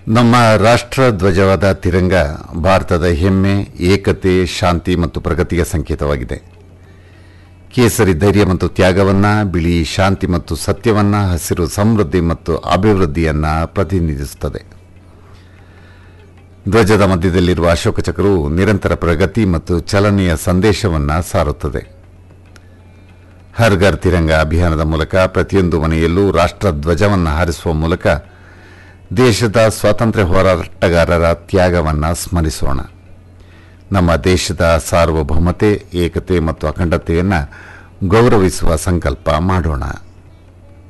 ನಮ್ಮ ರಾಷ್ಟ್ರ ಧ್ವಜವಾದ ತಿರಂಗ ಭಾರತದ ಹೆಮ್ಮೆ ಏಕತೆ ಶಾಂತಿ ಮತ್ತು ಪ್ರಗತಿಯ ಸಂಕೇತವಾಗಿದೆ ಕೇಸರಿ ಧೈರ್ಯ ಮತ್ತು ತ್ಯಾಗವನ್ನ ಬಿಳಿ ಶಾಂತಿ ಮತ್ತು ಸತ್ಯವನ್ನ ಹಸಿರು ಸಮೃದ್ಧಿ ಮತ್ತು ಅಭಿವೃದ್ಧಿಯನ್ನ ಪ್ರತಿನಿಧಿಸುತ್ತದೆ ಧ್ವಜದ ಮಧ್ಯದಲ್ಲಿರುವ ಅಶೋಕ ಚಕ್ರವು ನಿರಂತರ ಪ್ರಗತಿ ಮತ್ತು ಚಲನೆಯ ಸಂದೇಶವನ್ನ ಸಾರುತ್ತದೆ ಹರ್ ಘರ್ ತಿರಂಗ ಅಭಿಯಾನದ ಮೂಲಕ ಪ್ರತಿಯೊಂದು ಮನೆಯಲ್ಲೂ ರಾಷ್ಟ್ರ ಧ್ವಜವನ್ನು ಹಾರಿಸುವ ಮೂಲಕ ದೇಶದ ಸ್ವಾತಂತ್ರ್ಯ ಹೋರಾಟಗಾರರ ತ್ಯಾಗವನ್ನು ಸ್ಮರಿಸೋಣ ನಮ್ಮ ದೇಶದ ಸಾರ್ವಭೌಮತೆ ಏಕತೆ ಮತ್ತು ಅಖಂಡತೆಯನ್ನು ಗೌರವಿಸುವ ಸಂಕಲ್ಪ ಮಾಡೋಣ